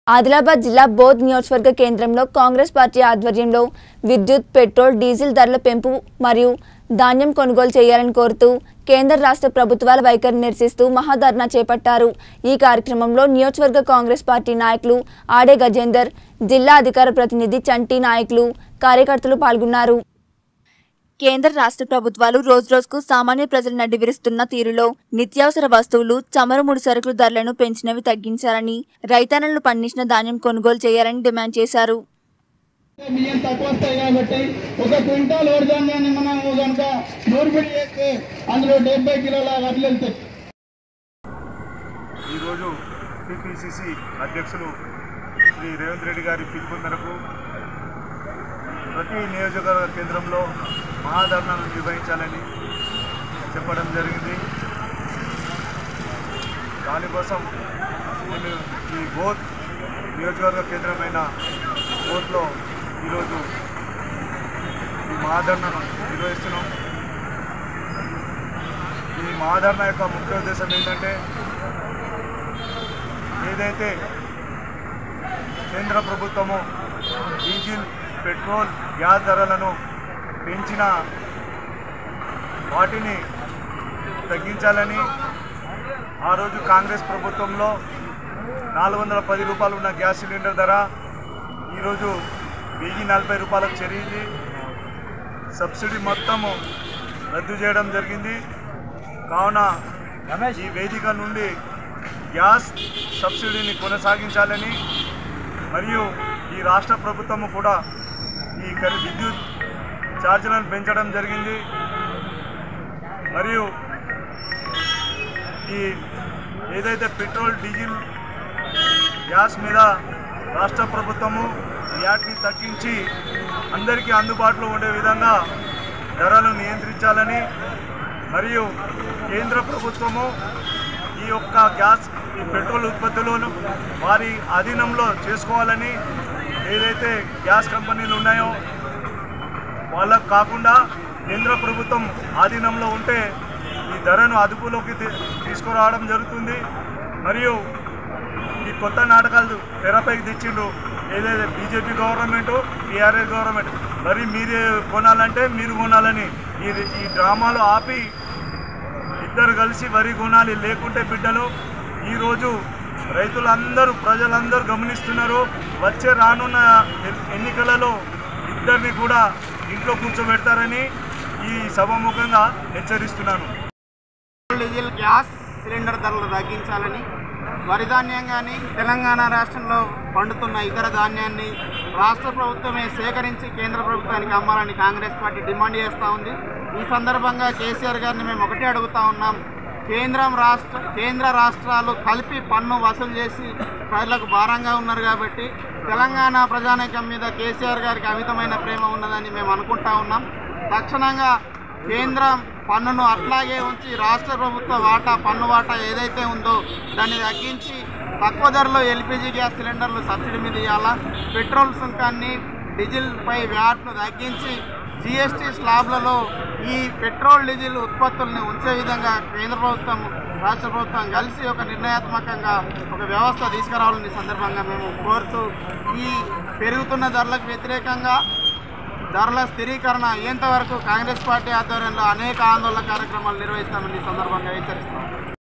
ఆదిలాబాద్ జిల్లా బోధ్ నియోజకవర్గ కేంద్రంలో కాంగ్రెస్ పార్టీ ఆధ్వర్యంలో విద్యుత్ పెట్రోల్ డీజిల్ ధరల పెంపు మరియు ధాన్యం కొనుగోలు చేయాలని కోరుతూ కేంద్ర రాష్ట్ర ప్రభుత్వాల వైఖరి నిరసిస్తూ మహాధర్నా చేపట్టారు ఈ కార్యక్రమంలో నియోజకవర్గ కాంగ్రెస్ పార్టీ నాయకులు ఆడే గజేందర్ జిల్లా అధికార ప్రతినిధి చంటి నాయకులు కార్యకర్తలు పాల్గొన్నారు కేంద్ర రాష్ట్ర ప్రభుత్వాలు రోజురోజుకు సామాన్య ప్రజలు నడ్డివిరుస్తున్న తీరులో నిత్యావసర వస్తువులు చమురు ముడి సరుకుల ధరలను పెంచినవి తగ్గించాలని రైతన్నలను పండించిన ధాన్యం కొనుగోలు చేయాలని డిమాండ్ చేశారు బియ్యం తక్కువ వస్తాయి కాబట్టి ఒక క్వింటాల్ వరిధాన్యాన్ని మనం కనుక నూర్పిడి చేస్తే అందులో డెబ్బై కిలోల వడ్లు వెళ్తాయి ఈరోజు టిపిసిసి అధ్యక్షులు శ్రీ రేవంత్ రెడ్డి గారి పిలుపు మేరకు ప్రతి నియోజకవర్గ కేంద్రంలో మహాధర్నాను నిర్వహించాలని చెప్పడం జరిగింది దానికోసం నేను ఈ బోత్ నియోజకవర్గ కేంద్రమైన బోత్లో ఈరోజు ఈ మహాధర్నాను నిర్వహిస్తున్నాం ఈ మహాధరణ యొక్క ముఖ్య ఉద్దేశం ఏంటంటే ఏదైతే కేంద్ర ప్రభుత్వము డీజిల్ పెట్రోల్ గ్యాస్ ధరలను పెంచిన వాటిని తగ్గించాలని ఆ రోజు కాంగ్రెస్ ప్రభుత్వంలో నాలుగు వందల పది రూపాయలు ఉన్న గ్యాస్ సిలిండర్ ధర ఈరోజు వెయ్యి నలభై రూపాయలకు చేరింది సబ్సిడీ మొత్తము రద్దు చేయడం జరిగింది కావున ఈ వేదిక నుండి గ్యాస్ సబ్సిడీని కొనసాగించాలని మరియు ఈ రాష్ట్ర ప్రభుత్వము కూడా ఈ కరి- విద్యుత్ ఛార్జీలను పెంచడం జరిగింది మరియు ఈ ఏదైతే పెట్రోల్ డీజిల్ గ్యాస్ మీద రాష్ట్ర ప్రభుత్వము వ్యాట్ని తగ్గించి అందరికీ అందుబాటులో ఉండే విధంగా ధరలు నియంత్రించాలని మరియు కేంద్ర ప్రభుత్వము ఈ యొక్క గ్యాస్ ఈ పెట్రోల్ ఉత్పత్తులను వారి అధీనంలో చేసుకోవాలని ఏదైతే గ్యాస్ కంపెనీలు ఉన్నాయో వాళ్ళకు కాకుండా కేంద్ర ప్రభుత్వం ఆధీనంలో ఉంటే ఈ ధరను అదుపులోకి తీ- తీసుకురావడం జరుగుతుంది మరియు ఈ కొత్త నాటకాలు తెరపైకి తెచ్చిండ్రు ఏదైతే బీజేపీ గవర్నమెంట్ టీఆర్ఎస్ గవర్నమెంట్ మరి మీరే కొనాలంటే మీరు కొనాలని ఈ ఈ డ్రామాలు ఆపి ఇద్దరు కలిసి వరి కొనాలి లేకుంటే బిడ్డలు ఈరోజు రైతులందరూ ప్రజలందరూ గమనిస్తున్నారు వచ్చే రానున్న ఎన్- ఎన్నికలలో ఇద్దరిని కూడా ఇంట్లో కూర్చోబెడతారని ఈ సభాముఖంగా హెచ్చరిస్తున్నాను పెట్రోల్ డీజిల్ గ్యాస్ సిలిండర్ ధరలు తగ్గించాలని వరి ధాన్యం కానీ తెలంగాణ రాష్ట్రంలో పండుతున్న ఇతర ధాన్యాన్ని రాష్ట్ర ప్రభుత్వమే సేకరించి కేంద్ర ప్రభుత్వానికి అమ్మాలని కాంగ్రెస్ పార్టీ డిమాండ్ చేస్తూ ఉంది ఈ సందర్భంగా కేసీఆర్ గారిని మేము ఒకటే అడుగుతా ఉన్నాం కేంద్రం రాష్ట్ర కేంద్ర రాష్ట్రాలు కలిపి పన్ను వసూలు చేసి ప్రజలకు భారంగా ఉన్నారు కాబట్టి తెలంగాణ ప్రజానీకం మీద కేసీఆర్ గారికి అమితమైన ప్రేమ ఉన్నదని మేము అనుకుంటా ఉన్నాం తక్షణంగా కేంద్రం పన్నును అట్లాగే ఉంచి రాష్ట్ర ప్రభుత్వ వాటా పన్ను వాటా ఏదైతే ఉందో దాన్ని తగ్గించి తక్కువ ధరలో ఎల్పిజి గ్యాస్ సిలిండర్లు సబ్సిడీ మీద ఇవ్వాలా పెట్రోల్ సుంకాన్ని డీజిల్పై వ్యాట్ను తగ్గించి జిఎస్టీ స్లాబ్లలో ఈ పెట్రోల్ డీజిల్ ఉత్పత్తుల్ని ఉంచే విధంగా కేంద్ర ప్రభుత్వం రాష్ట్ర ప్రభుత్వం కలిసి ఒక నిర్ణయాత్మకంగా ఒక వ్యవస్థ తీసుకురావాలని ఈ సందర్భంగా మేము కోరుతూ ఈ పెరుగుతున్న ధరలకు వ్యతిరేకంగా ధరల స్థిరీకరణ అయ్యేంత వరకు కాంగ్రెస్ పార్టీ ఆధ్వర్యంలో అనేక ఆందోళన కార్యక్రమాలు నిర్వహిస్తామని ఈ సందర్భంగా హెచ్చరిస్తాం